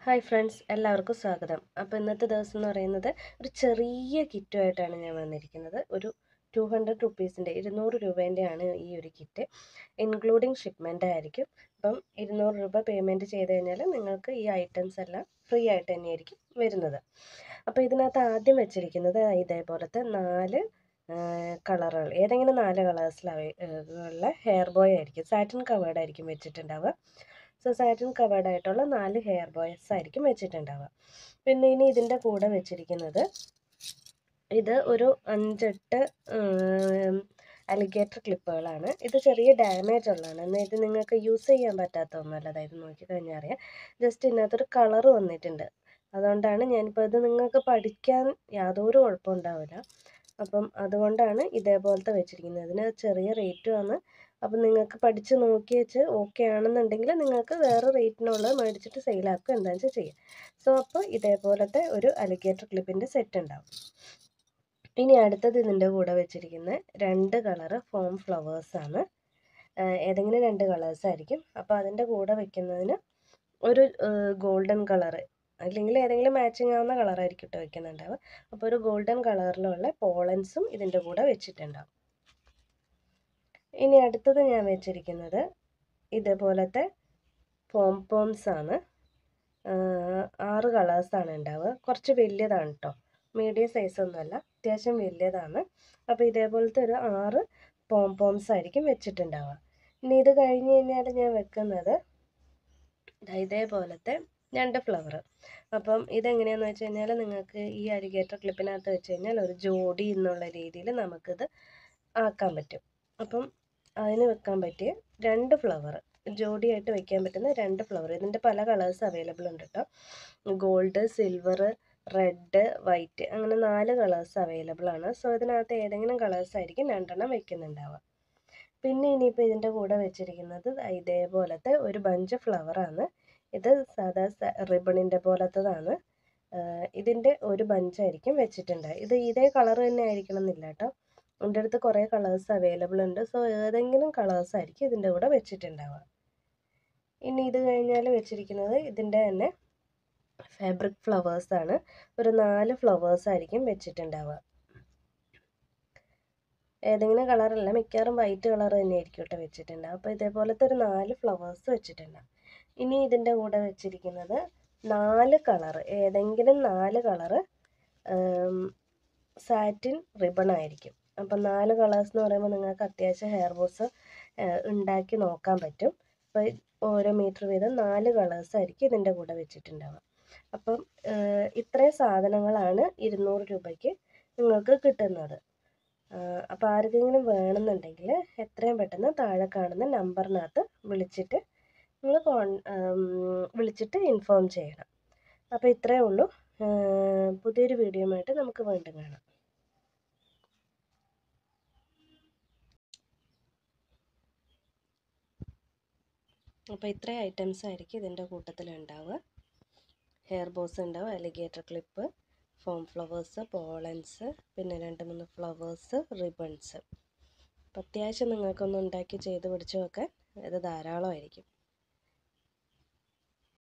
hi friends എല്ലാവർക്കും സ്വാഗതം അപ്പോൾ ഇന്നത്തെ ദിവസം എന്ന് പറയുന്നത് ഒരു ചെറിയ കിറ്റുമായിട്ടാണ് ഞാൻ വന്നിരിക്കുന്നത് ഒരു ടു ഹൺഡ്രഡ് റുപ്പീസിൻ്റെ ഇരുന്നൂറ് രൂപേൻ്റെയാണ് ഈ ഒരു കിറ്റ് ഇൻക്ലൂഡിങ് ഷിപ്മെൻ്റ് ആയിരിക്കും അപ്പം ഇരുന്നൂറ് രൂപ പേയ്മെൻറ്റ് ചെയ്ത് കഴിഞ്ഞാൽ നിങ്ങൾക്ക് ഈ ഐറ്റംസ് എല്ലാം ഫ്രീ ആയിട്ട് തന്നെയായിരിക്കും വരുന്നത് അപ്പോൾ ഇതിനകത്ത് ആദ്യം വെച്ചിരിക്കുന്നത് ഇതേപോലത്തെ നാല് കളറുകൾ ഏതെങ്കിലും നാല് കളേഴ്സിലുള്ള ഹെയർ ബോയ് ആയിരിക്കും സാറ്റിൻ കവേർഡ് ആയിരിക്കും വെച്ചിട്ടുണ്ടാവുക സോ സാറ്റിൻ കവേർഡ് ആയിട്ടുള്ള നാല് ഹെയർ ബോയ്സ് ആയിരിക്കും വെച്ചിട്ടുണ്ടാവുക പിന്നെ ഇനി ഇതിൻ്റെ കൂടെ വെച്ചിരിക്കുന്നത് ഇത് ഒരു അഞ്ചെട്ട് അലിഗേറ്റർ ക്ലിപ്പുകളാണ് ഇത് ചെറിയ ഡാമേജ് ഉള്ളതാണ് എന്നാൽ ഇത് നിങ്ങൾക്ക് യൂസ് ചെയ്യാൻ പറ്റാത്ത ഒന്നുമല്ല അതായത് നോക്കിക്കഴിഞ്ഞാൽ അറിയാം ജസ്റ്റ് ഇതിനകത്തൊരു കളർ വന്നിട്ടുണ്ട് അതുകൊണ്ടാണ് ഞാനിപ്പോൾ ഇത് നിങ്ങൾക്ക് പഠിക്കാൻ യാതൊരു കുഴപ്പം ഉണ്ടാവില്ല അപ്പം അതുകൊണ്ടാണ് ഇതേപോലത്തെ വെച്ചിരിക്കുന്നത് ഇതിന് ചെറിയ റേറ്റുമാണ് അപ്പം നിങ്ങൾക്ക് പഠിച്ച് നോക്കി വെച്ച് ഓക്കെ ആണെന്നുണ്ടെങ്കിൽ നിങ്ങൾക്ക് വേറെ റേറ്റിനുള്ളത് മേടിച്ചിട്ട് സെയിലാക്കുക എന്താണെന്ന് വെച്ചാൽ ചെയ്യാം സോ അപ്പോൾ ഇതേപോലത്തെ ഒരു അലിഗേറ്റർ ക്ലിപ്പിൻ്റെ സെറ്റ് ഉണ്ടാവും ഇനി അടുത്തത് ഇതിൻ്റെ കൂടെ വെച്ചിരിക്കുന്ന രണ്ട് കളറ് ഫോം ഫ്ലവേഴ്സാണ് ഏതെങ്കിലും രണ്ട് കളേഴ്സ് ആയിരിക്കും അപ്പോൾ അതിൻ്റെ കൂടെ വെക്കുന്നതിന് ഒരു ഗോൾഡൻ കളറ് അല്ലെങ്കിൽ ഏതെങ്കിലും മാച്ചിങ് ആവുന്ന കളറായിരിക്കും കേട്ടോ വെക്കുന്നുണ്ടാവുക അപ്പോൾ ഒരു ഗോൾഡൻ കളറിലുള്ള പോളൻസും ഇതിൻ്റെ കൂടെ വെച്ചിട്ടുണ്ടാവും ഇനി അടുത്തത് ഞാൻ വെച്ചിരിക്കുന്നത് ഇതേപോലത്തെ പോം പോംസ് ആണ് ആറ് കളേഴ്സാണ് ഉണ്ടാവുക കുറച്ച് വലിയതാണ് കേട്ടോ മീഡിയം സൈസ് ഒന്നുമല്ല അത്യാവശ്യം വലിയതാണ് അപ്പോൾ ഇതേപോലത്തെ ഒരു ആറ് പോം പോംസ് ആയിരിക്കും വെച്ചിട്ടുണ്ടാവുക ഇനി ഇത് കഴിഞ്ഞ് കഴിഞ്ഞാൽ ഞാൻ വെക്കുന്നത് ഇതേപോലത്തെ രണ്ട് ഫ്ലവർ അപ്പം ഇതെങ്ങനെയാണെന്ന് വെച്ച് കഴിഞ്ഞാൽ നിങ്ങൾക്ക് ഈ അരിഗേറ്റർ ക്ലിപ്പിനകത്ത് വെച്ച് കഴിഞ്ഞാൽ ഒരു ജോഡി എന്നുള്ള രീതിയിൽ നമുക്കിത് ആക്കാൻ പറ്റും അപ്പം അതിന് വെക്കാൻ പറ്റിയ രണ്ട് ഫ്ലവർ ജോഡിയായിട്ട് വെക്കാൻ പറ്റുന്ന രണ്ട് ഫ്ലവർ ഇതിൻ്റെ പല കളേഴ്സ് അവൈലബിൾ ഉണ്ട് കേട്ടോ ഗോൾഡ് സിൽവർ റെഡ് വൈറ്റ് അങ്ങനെ നാല് കളേഴ്സ് അവൈലബിൾ ആണ് സോ ഇതിനകത്ത് ഏതെങ്കിലും കളേഴ്സ് ആയിരിക്കും രണ്ടെണ്ണം വെക്കുന്നുണ്ടാവുക പിന്നെ ഇനിയിപ്പോൾ ഇതിൻ്റെ കൂടെ വെച്ചിരിക്കുന്നത് ഇതേപോലത്തെ ഒരു ബഞ്ച് ഫ്ലവറാണ് ഇത് സാധാ റിബണിൻ്റെ പോലത്തതാണ് ഇതിൻ്റെ ഒരു ബഞ്ചായിരിക്കും വെച്ചിട്ടുണ്ട് ഇത് ഇതേ കളർ തന്നെ ആയിരിക്കണം എന്നില്ല കേട്ടോ എൻ്റെ അടുത്ത് കുറേ കളേഴ്സ് അവൈലബിൾ ഉണ്ട് സോ ഏതെങ്കിലും കളേഴ്സ് ആയിരിക്കും ഇതിൻ്റെ കൂടെ വെച്ചിട്ടുണ്ടാവുക ഇനി ഇത് കഴിഞ്ഞാൽ വെച്ചിരിക്കുന്നത് ഇതിൻ്റെ തന്നെ ഫാബ്രിക് ഫ്ലവേഴ്സ് ആണ് ഒരു നാല് ഫ്ലവേഴ്സ് ആയിരിക്കും വെച്ചിട്ടുണ്ടാവുക ഏതെങ്കിലും കളറല്ല മിക്കവാറും വൈറ്റ് കളർ തന്നെ ആയിരിക്കും കേട്ടോ വെച്ചിട്ടുണ്ടാവുക അപ്പോൾ ഇതേപോലത്തെ ഒരു നാല് ഫ്ലവേഴ്സ് വെച്ചിട്ടുണ്ടാവും ഇനി ഇതിൻ്റെ കൂടെ വെച്ചിരിക്കുന്നത് നാല് കളർ ഏതെങ്കിലും നാല് കളറ് സാറ്റിൻ റിബൺ ആയിരിക്കും അപ്പം നാല് കളേഴ്സ് എന്ന് പറയുമ്പോൾ നിങ്ങൾക്ക് അത്യാവശ്യം ഹെയർ ബോസ് ഉണ്ടാക്കി നോക്കാൻ പറ്റും അപ്പോൾ ഓരോ മീറ്റർ വീതം നാല് കളേഴ്സ് ആയിരിക്കും ഇതിൻ്റെ കൂടെ വെച്ചിട്ടുണ്ടാവുക അപ്പം ഇത്രയും സാധനങ്ങളാണ് ഇരുന്നൂറ് രൂപയ്ക്ക് നിങ്ങൾക്ക് കിട്ടുന്നത് അപ്പോൾ ആർക്കെങ്കിലും വേണമെന്നുണ്ടെങ്കിൽ എത്രയും പെട്ടെന്ന് താഴെ കാണുന്ന നമ്പറിനകത്ത് വിളിച്ചിട്ട് നിങ്ങൾ കോൺ വിളിച്ചിട്ട് ഇൻഫോം ചെയ്യണം അപ്പോൾ ഇത്രയേ ഉള്ളൂ പുതിയൊരു വീഡിയോയുമായിട്ട് നമുക്ക് വീണ്ടും കാണാം അപ്പോൾ ഇത്രയും ഐറ്റംസ് ആയിരിക്കും ഇതിൻ്റെ കൂട്ടത്തിൽ ഉണ്ടാവുക ഹെയർ ബോസ് ഉണ്ടാവും അലിഗേറ്റർ ക്ലിപ്പ് ഫോം ഫ്ലവേഴ്സ് പോളൻസ് പിന്നെ രണ്ട് മൂന്ന് ഫ്ലവേഴ്സ് റിബൺസ് അപ്പോൾ അത്യാവശ്യം നിങ്ങൾക്കൊന്ന് ഉണ്ടാക്കി ചെയ്ത് പിടിച്ച് വെക്കാൻ ഇത് ധാരാളമായിരിക്കും